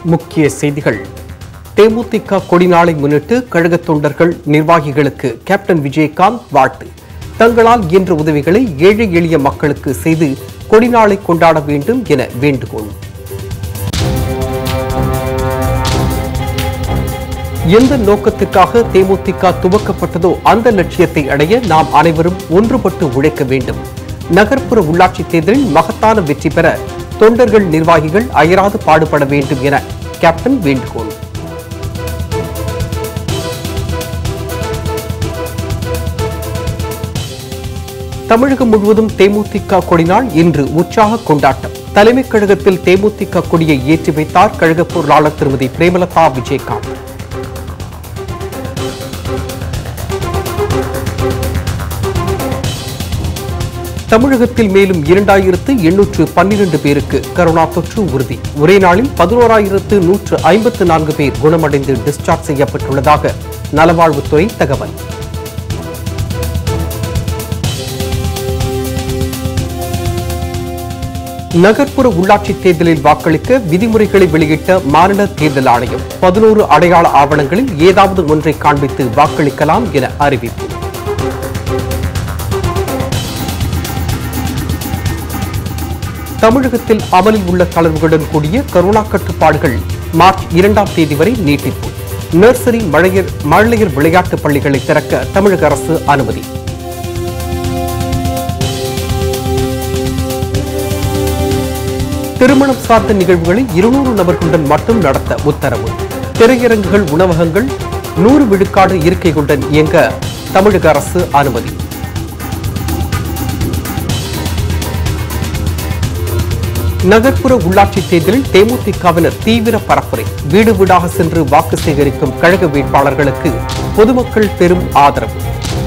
முக்கிய செய்திகள் தேமுதிக கொடிநாளை முன்னிட்டு கழக தொண்டர்கள் நிர்வாகிகளுக்கு கேப்டன் விஜயகாந்த் வாழ்த்து தங்களால் இயன்ற உதவிகளை ஏழை எளிய மக்களுக்கு செய்து கொடிநாளை கொண்டாட வேண்டும் என வேண்டுகோள் எந்த நோக்கத்திற்காக தேமுதிக துவக்கப்பட்டதோ அந்த லட்சியத்தை அடைய நாம் அனைவரும் ஒன்றுபட்டு உழைக்க வேண்டும் நகர்ப்புற உள்ளாட்சி தேர்தலில் மகத்தான வெற்றி பெற தொண்டர்கள் நிர்வாகிகள் அயராது பாடுபட வேண்டும் என கேப்டன் வேண்டுகோள் தமிழகம் முழுவதும் தேமுதிக கொடிநாள் இன்று உற்சாக கொண்டாட்டம் தலைமைக் கழகத்தில் தேமுதிக கொடியை ஏற்றி வைத்தார் கழக பொருளாளர் திருமதி பிரேமலதா விஜயகாந்த் தமிழகத்தில் மேலும் இரண்டாயிரத்து எண்ணூற்று பன்னிரண்டு பேருக்கு கரோனா தொற்று உறுதி ஒரே நாளில் பதினோராயிரத்து நூற்று ஐம்பத்து நான்கு பேர் குணமடைந்து டிஸ்சார்ஜ் செய்யப்பட்டுள்ளதாக நலவாழ்வுத்துறை தகவல் நகர்ப்புற உள்ளாட்சி தேர்தலில் வாக்களிக்க விதிமுறைகளை வெளியிட்ட மாநில தேர்தல் ஆணையம் பதினோரு அடையாள ஆவணங்களில் ஏதாவது ஒன்றை காண்பித்து வாக்களிக்கலாம் என அறிவிப்பு தமிழகத்தில் அமலில் உள்ள தளர்வுகளுடன் கூடிய கரோனா கட்டுப்பாடுகள் மார்ச் இரண்டாம் தேதி வரை நீட்டிப்பு நர்சரி மழையர் மழலையர் விளையாட்டுப் பள்ளிகளை திறக்க தமிழக அரசு அனுமதி திருமணம் சார்ந்த நிகழ்வுகளை இருநூறு நபர்களுடன் மட்டும் நடத்த உத்தரவு திரையரங்குகள் உணவகங்கள் நூறு விழுக்காடு இருக்கைகளுடன் இயங்க தமிழக அரசு அனுமதி நகர்ப்புற உள்ளாட்சி தேர்தலில் தேமுதிகவினர் தீவிர பரப்புரை வீடு வீடாக சென்று வாக்கு சேகரிக்கும் கழக வேட்பாளர்களுக்கு பொதுமக்கள் பெரும் ஆதரவு